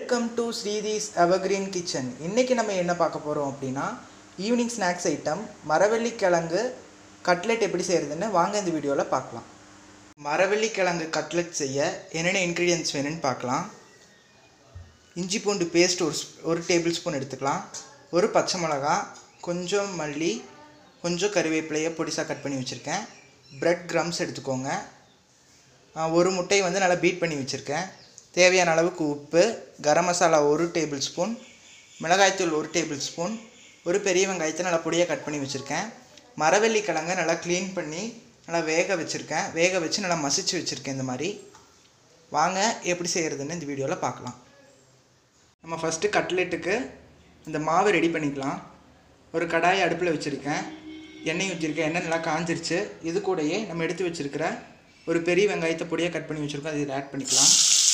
Welcome to Sridhi's evergreen kitchen இன்றைக்கி நம்ம என்ன பார்க்க போகிறோம் அப்படின்னா ஈவினிங் ஸ்நாக்ஸ் ஐட்டம் மரவள்ளி கிழங்கு கட்லெட் எப்படி செய்கிறதுன்னு வாங்க இந்த வீடியோவில் பார்க்கலாம் மரவள்ளி கிழங்கு கட்லெட் செய்ய என்னென்ன இன்க்ரீடியன்ஸ் வேணும்னு பார்க்கலாம் இஞ்சி பூண்டு பேஸ்ட் ஒரு ஸ்- ஒரு டேபிள் ஸ்பூன் எடுத்துக்கலாம் ஒரு பச்சை மிளகா கொஞ்சம் மல்லி கொஞ்சம் கருவேப்பிலையை பொடிசாக கட் பண்ணி வச்சுருக்கேன் பிரெட் கிரம்ஸ் எடுத்துக்கோங்க ஆ, ஒரு முட்டையை வந்து நல்லா பீட் பண்ணி வச்சுருக்கேன் தேவையான அளவுக்கு உப்பு கரம் மசாலா ஒரு டேபிள் ஸ்பூன் மிளகாய்த்தூள் ஒரு டேபிள் ஸ்பூன் ஒரு பெரிய வெங்காயத்தை நல்லா பொடியாக கட் பண்ணி வச்சுருக்கேன் மரவள்ளி கிழங்க நல்லா க்ளீன் பண்ணி நல்லா வேக வச்சுருக்கேன் வேக வச்சு நல்லா மசிச்சு வச்சுருக்கேன் இந்த மாதிரி வாங்க எப்படி செய்கிறதுன்னு இந்த வீடியோவில் பார்க்கலாம் நம்ம ஃபஸ்ட்டு கட்லெட்டுக்கு இந்த மாவு ரெடி பண்ணிக்கலாம் ஒரு கடாயை அடுப்பில் வச்சுருக்கேன் எண்ணெய் ஊற்றிருக்கேன் எண்ணெய் நல்லா காஞ்சிருச்சு இது கூடயே நம்ம எடுத்து வச்சுருக்கிற ஒரு பெரிய வெங்காயத்தை பொடியாக கட் பண்ணி வச்சுருக்கோம் அதை இதில் ஆட் பண்ணிக்கலாம்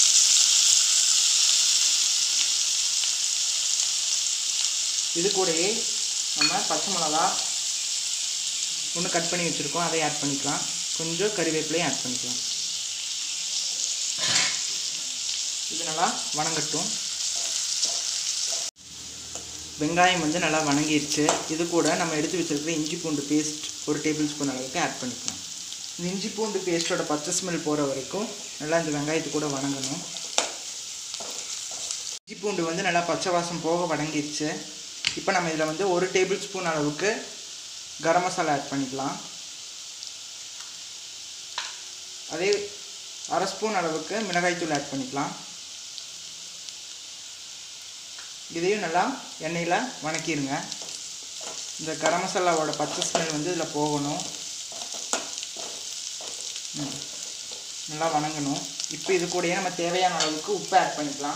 இது கூடயே நம்ம பச்சை மிளகா ஒன்று கட் பண்ணி வச்சுருக்கோம் அதை ஆட் பண்ணிக்கலாம் கொஞ்சம் கறிவேப்பிலையும் ஆட் பண்ணிக்கலாம் இது நல்லா வணங்கட்டும் வெங்காயம் வந்து நல்லா வணங்கிடுச்சு இது கூட நம்ம எடுத்து வச்சிருக்கிற இஞ்சி பூண்டு பேஸ்ட் ஒரு டேபிள் ஸ்பூன் அளவுக்கு ஆட் பண்ணிக்கலாம் இந்த இஞ்சி பூண்டு பேஸ்ட்டோட பச்சை ஸ்மெல் போகிற வரைக்கும் நல்லா இந்த வெங்காயத்து கூட வணங்கணும் இஞ்சி பூண்டு வந்து நல்லா பச்சை வாசம் போக வணங்கிடுச்சு இப்போ நம்ம இதில் வந்து ஒரு டேபிள் ஸ்பூன் அளவுக்கு கரம் மசாலா ஆட் பண்ணிக்கலாம் அதே அரை ஸ்பூன் அளவுக்கு மிளகாய்த்தூள் ஆட் பண்ணிக்கலாம் இதையும் நல்லா எண்ணெயில் வணக்கிடுங்க இந்த கரம் மசாலாவோட பச்சை ஸ்மெல் வந்து இதில் போகணும் ம். நல்லா வணங்கணும் இப்போ இது கூடயே நம்ம தேவையான அளவுக்கு உப்பு ஆட் பண்ணிக்கலாம்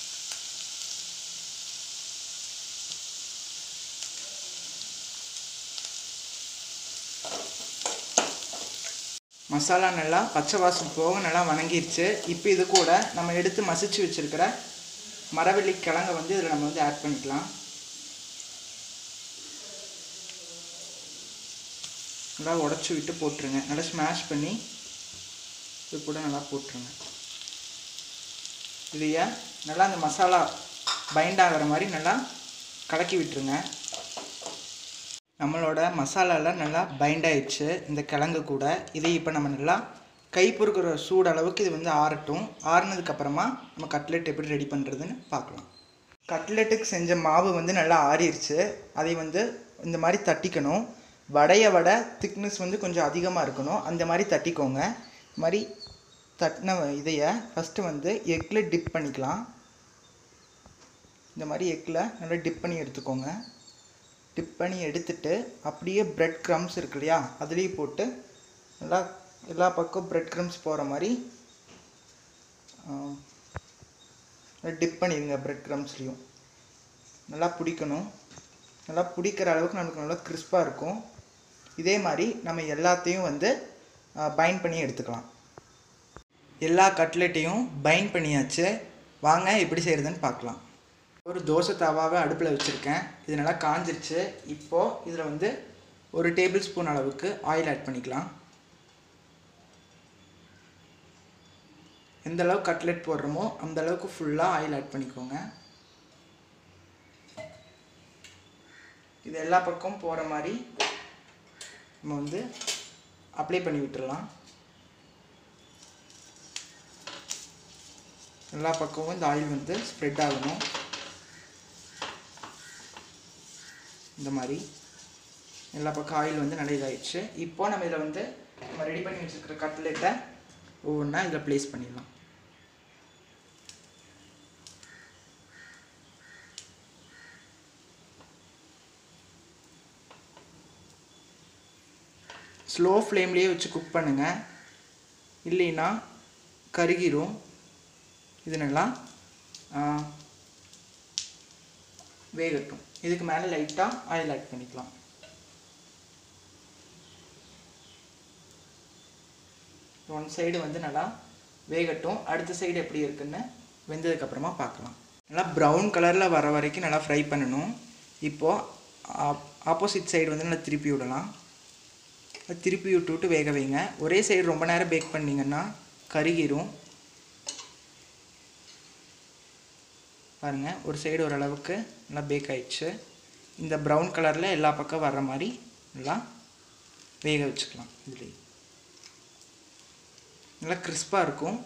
மசாலா நல்லா பச்சை வாசம் போக நல்லா வணங்கிருச்சு இப்போ இது கூட நம்ம எடுத்து மசிச்சு வச்சுருக்கிற மரவள்ளி கிழங்க வந்து இதில் நம்ம வந்து ஆட் பண்ணிக்கலாம் நல்லா உடச்சி விட்டு போட்டுருங்க நல்லா ஸ்மாஷ் பண்ணி இது கூட நல்லா போட்டுருங்க இதைய நல்லா அந்த மசாலா பைண்ட் ஆகிற மாதிரி நல்லா கலக்கி விட்டுருங்க நம்மளோட மசாலாலாம் நல்லா பைண்ட் ஆயிடுச்சு இந்த கிழங்கு கூட இதை இப்போ நம்ம நல்லா கை பொறுக்கிற சூடு அளவுக்கு இது வந்து ஆறட்டும் ஆறுனதுக்கப்புறமா நம்ம கட்லெட் எப்படி ரெடி பண்ணுறதுன்னு பார்க்கலாம் கட்லெட்டுக்கு செஞ்ச மாவு வந்து நல்லா ஆறிடுச்சு அதை வந்து இந்த மாதிரி தட்டிக்கணும் வடைய வடை திக்னஸ் வந்து கொஞ்சம் அதிகமாக இருக்கணும் அந்த மாதிரி தட்டிக்கோங்க இந்த மாதிரி தட்டின இதைய ஃபஸ்ட்டு வந்து எக்கில் டிப் பண்ணிக்கலாம் இந்த மாதிரி எக்கில் நல்லா டிப் பண்ணி எடுத்துக்கோங்க டிப் பண்ணி எடுத்துட்டு அப்படியே பிரெட் க்ரம்ஸ் இருக்கு இல்லையா அதுலேயும் போட்டு நல்லா எல்லா பக்கம் பிரெட் க்ரம்ஸ் போகிற மாதிரி டிப் பண்ணிடுங்க பிரெட் க்ரம்ஸ்லேயும் நல்லா பிடிக்கணும் நல்லா பிடிக்கிற அளவுக்கு நமக்கு நல்லா கிறிஸ்பாக இருக்கும் இதே மாதிரி நம்ம எல்லாத்தையும் வந்து பைண்ட் பண்ணி எடுத்துக்கலாம் எல்லா கட்லெட்டையும் பைண்ட் பண்ணியாச்சு வாங்க எப்படி செய்கிறதுன்னு பார்க்கலாம் ஒரு தோசை தவாவை அடுப்பில் வச்சுருக்கேன் இது நல்லா காஞ்சிருச்சு இப்போது இதில் வந்து ஒரு டேபிள் ஸ்பூன் அளவுக்கு ஆயில் ஆட் பண்ணிக்கலாம் எந்த அளவுக்கு கட்லெட் போடுறோமோ அந்த அளவுக்கு ஃபுல்லாக ஆயில் ஆட் பண்ணிக்கோங்க இது எல்லா பக்கமும் போகிற மாதிரி நம்ம வந்து அப்ளை பண்ணி விட்டுறலாம் எல்லா பக்கமும் இந்த ஆயில் வந்து ஸ்ப்ரெட் ஆகணும் இந்த மாதிரி எல்லா பக்கம் ஆயில் வந்து நல்லா இதாகிடுச்சு இப்போ நம்ம இதில் வந்து நம்ம ரெடி பண்ணி வச்சுருக்கிற கட்லெட்டை ஒவ்வொன்றா இதில் ப்ளேஸ் பண்ணிடலாம் ஸ்லோ ஃப்ளேம்லேயே வச்சு குக் பண்ணுங்கள் இல்லைன்னா கருகிரும் இது நல்லா ஆ, வேகட்டும் இதுக்கு மேலே லைட்டாக ஆயில் ஆட் பண்ணிக்கலாம் ஒன் சைடு வந்து நல்லா வேகட்டும் அடுத்த சைடு எப்படி இருக்குன்னு வெந்ததுக்கப்புறமா பார்க்கலாம் நல்லா ப்ரௌன் கலரில் வர வரைக்கும் நல்லா ஃப்ரை பண்ணணும் இப்போது ஆப்போசிட் சைடு வந்து நல்லா திருப்பி விடலாம் அது திருப்பி விட்டு விட்டு வேக வைங்க ஒரே சைடு ரொம்ப நேரம் பேக் பண்ணிங்கன்னா கருகிரும் பாருங்கள் ஒரு சைடு ஓரளவுக்கு நல்லா பேக் ஆயிடுச்சு இந்த ப்ரௌன் கலரில் எல்லா பக்கம் வர்ற மாதிரி நல்லா வேக வச்சுக்கலாம் இதுலேயே நல்லா கிறிஸ்பாக இருக்கும்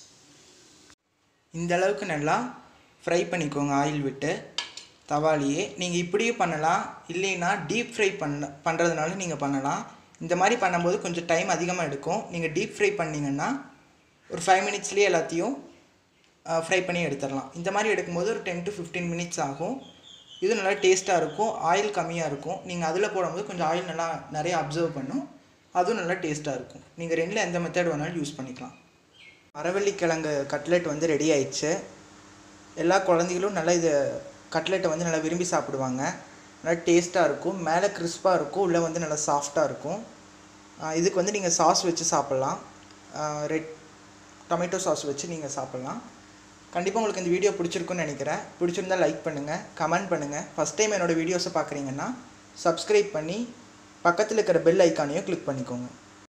இந்த அளவுக்கு நல்லா ஃப்ரை பண்ணிக்கோங்க ஆயில் விட்டு தவாலியே நீங்கள் இப்படியும் பண்ணலாம் இல்லைன்னா டீப் ஃப்ரை பண்ண பண்ணுறதுனால நீங்கள் பண்ணலாம் இந்த மாதிரி பண்ணும்போது கொஞ்சம் டைம் அதிகமாக எடுக்கும் நீங்கள் டீப் ஃப்ரை பண்ணிங்கன்னா ஒரு ஃபைவ் மினிட்ஸ்லேயே எல்லாத்தையும் ஃப்ரை பண்ணி எடுத்துடலாம் இந்த மாதிரி எடுக்கும்போது ஒரு டென் டு ஃபிஃப்டீன் மினிட்ஸ் ஆகும் இது நல்லா டேஸ்ட்டாக இருக்கும் ஆயில் கம்மியாக இருக்கும் நீங்கள் அதில் போடும்போது கொஞ்சம் ஆயில் நல்லா நிறைய அப்சர்வ் பண்ணும் அதுவும் நல்லா டேஸ்ட்டாக இருக்கும் நீங்கள் ரெண்டில் எந்த மெத்தட் வேணாலும் யூஸ் பண்ணிக்கலாம் மரவள்ளிக்கிழங்கு கட்லெட் வந்து ரெடி ஆயிடுச்சு எல்லா குழந்தைகளும் நல்லா இது கட்லெட்டை வந்து நல்லா விரும்பி சாப்பிடுவாங்க நல்லா டேஸ்ட்டாக இருக்கும் மேலே கிறிஸ்பாக இருக்கும் உள்ளே வந்து நல்லா சாஃப்டாக இருக்கும் ஆஹ் இதுக்கு வந்து நீங்கள் சாஸ் வச்சு சாப்பிட்லாம் ரெட் டொமேட்டோ சாஸ் வச்சு நீங்கள் சாப்பிட்லாம் கண்டிப்பாக உங்களுக்கு இந்த வீடியோ பிடிச்சிருக்குன்னு நினைக்கிறேன் பிடிச்சிருந்தா லைக் பண்ணுங்கள் கமெண்ட் பண்ணுங்கள் ஃபஸ்ட் டைம் என்னோடய வீடியோஸை பார்க்குறீங்கன்னா சப்ஸ்கிரைப் பண்ணி பக்கத்தில் இருக்கிற பெல் ஐக்கானையும் கிளிக் பண்ணிக்கோங்க